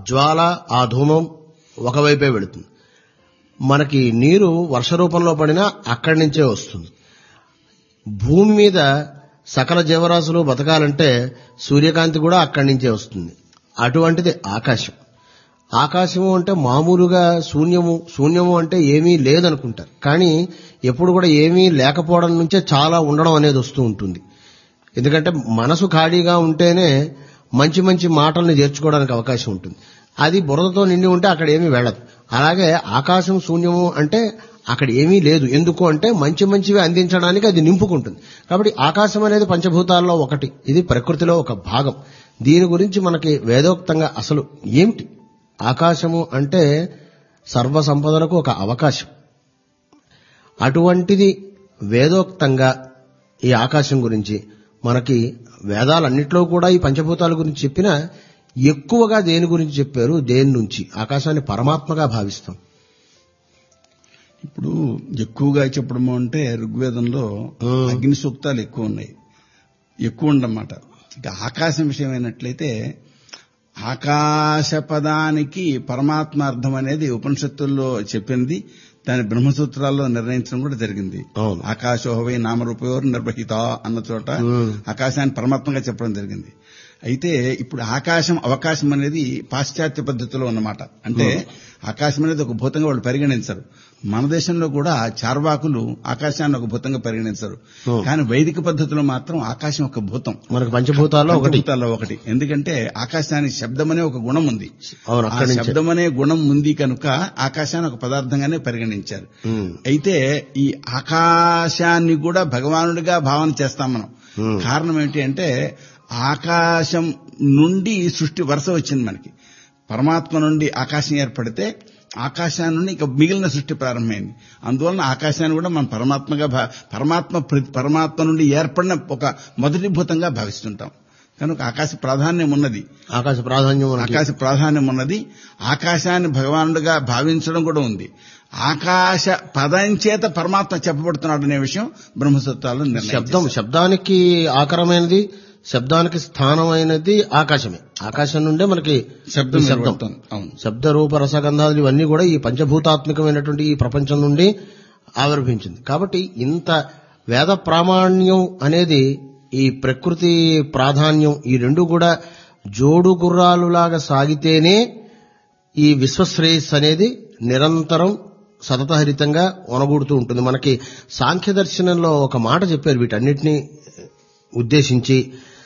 జ్వాల ఆ ధూమం ఒకవైపే వెళుతుంది మనకి నీరు వర్ష రూపంలో పడినా అక్కడి నుంచే వస్తుంది భూమి మీద సకల జీవరాశులు బతకాలంటే సూర్యకాంతి కూడా అక్కడి నుంచే వస్తుంది అటువంటిది ఆకాశం ఆకాశము అంటే మామూలుగా శూన్యము శూన్యము అంటే ఏమీ లేదనుకుంటారు కానీ ఎప్పుడు కూడా ఏమీ లేకపోవడం నుంచే చాలా ఉండడం అనేది వస్తూ ఉంటుంది ఎందుకంటే మనసు ఖాళీగా ఉంటేనే మంచి మంచి మాటల్ని చేర్చుకోవడానికి అవకాశం ఉంటుంది అది బురదతో నిండి ఉంటే అక్కడ ఏమీ వెళ్ళదు అలాగే ఆకాశం శూన్యము అంటే అక్కడ ఏమీ లేదు ఎందుకు అంటే మంచి మంచివి అందించడానికి అది నింపుకుంటుంది కాబట్టి ఆకాశం అనేది పంచభూతాల్లో ఒకటి ఇది ప్రకృతిలో ఒక భాగం దీని గురించి మనకి వేదోక్తంగా అసలు ఏమిటి ఆకాశము అంటే సర్వ సంపదలకు ఒక అవకాశం అటువంటిది వేదోక్తంగా ఈ ఆకాశం గురించి మనకి వేదాలన్నిట్లో కూడా ఈ పంచభూతాల గురించి చెప్పినా ఎక్కువగా దేని గురించి చెప్పారు దేని నుంచి ఆకాశాన్ని పరమాత్మగా భావిస్తాం ఇప్పుడు ఎక్కువగా చెప్పడము అంటే ఋగ్వేదంలో మ్మ్. అగ్ని సూక్తాలు ఎక్కువ ఉన్నాయి ఎక్కువ ఉండమాట ఇక ఆకాశం విషయం అయినట్లయితే ఆకాశ పదానికి పరమాత్మ అర్థం అనేది ఉపనిషత్తుల్లో చెప్పింది దాని బ్రహ్మసూత్రాల్లో నిర్ణయించడం కూడా జరిగింది అవును. ఆకాశోహవై నామరూపయోర్ నిర్వహిత అన్న చోట మ్మ్. ఆకాశాన్ని పరమాత్మగా చెప్పడం జరిగింది అయితే ఇప్పుడు ఆకాశం అవకాశం అనేది పాశ్చాత్య పద్ధతిలో ఉన్నమాట అంటే ఆకాశం అనేది ఒక భూతంగా వాళ్ళు పరిగణించరు మన దేశంలో కూడా చార్వాకులు ఆకాశాన్ని ఒక భూతంగా పరిగణించరు Hmm. కానీ వైదిక పద్ధతిలో మాత్రం ఆకాశం ఒక భూతం మనకు పంచభూతాల్లో ఒకటి పంచభూతాల్లో ఒకటి ఎందుకంటే ఆకాశానికి శబ్దం అనే ఒక గుణం ఉంది అవును ఆ అక్కడి నుంచి శబ్దం అనే గుణం ఉంది కనుక ఆకాశాన్ని ఒక పదార్థంగానే పరిగణించారు ఉమ్, అయితే ఈ ఆకాశాన్ని కూడా భగవానుడిగా భావన చేస్తాం మనం Hmm. కారణం ఏంటి అంటే ఆకాశం నుండి సృష్టి వరుస వచ్చింది మనకి పరమాత్మ నుండి ఆకాశం ఏర్పడితే ఆకాశాన్ని నుండి ఇక మిగిలిన సృష్టి ప్రారంభమైంది అందువలన ఆకాశాన్ని కూడా మనం పరమాత్మగా భా- పరమాత్మ ప్ర- పరమాత్మ నుండి ఏర్పడిన ఒక మొదటి భూతంగా భావిస్తుంటాం కనుక ఆకాశ ప్రాధాన్యం ఉన్నది ఆకాశ ప్రాధాన్యం మనకి ఆకాశ ప్రాధాన్యం ఉన్నది ఆకాశాన్ని భగవానుడిగా భావించడం కూడా ఉంది ఆకాశ పదం చేత పరమాత్మ చెప్పబడుతున్నాడు అనే విషయం బ్రహ్మసూత్రాలు నిర్ణయం శబ్దం చేశారు. శబ్దానికి ఆకరమైనది శబ్దానికి స్థానమైనది ఆకాశమే ఆకాశం నుండే మనకి శబ్దం ఈ శబ్దం ఏర్పడుతోంది. అవును శబ్ద రూప రసగంధాలు ఇవన్నీ కూడా ఈ పంచభూతాత్మకమైనటువంటి ఈ ప్రపంచం నుండి ఆవిర్భించింది కాబట్టి ఇంత వేద ప్రామాణ్యం అనేది ఈ ప్రకృతి ప్రాధాన్యం ఈ రెండు కూడా జోడు గుర్రాలులాగా సాగితేనే ఈ విశ్వశ్రేయస్ అనేది నిరంతరం సతతహరితంగా ఒనగూడుతూ ఉంటుంది మనకి సాంఖ్య దర్శనంలో ఒక మాట చెప్పారు వీటన్నిటిని ఉద్దేశించి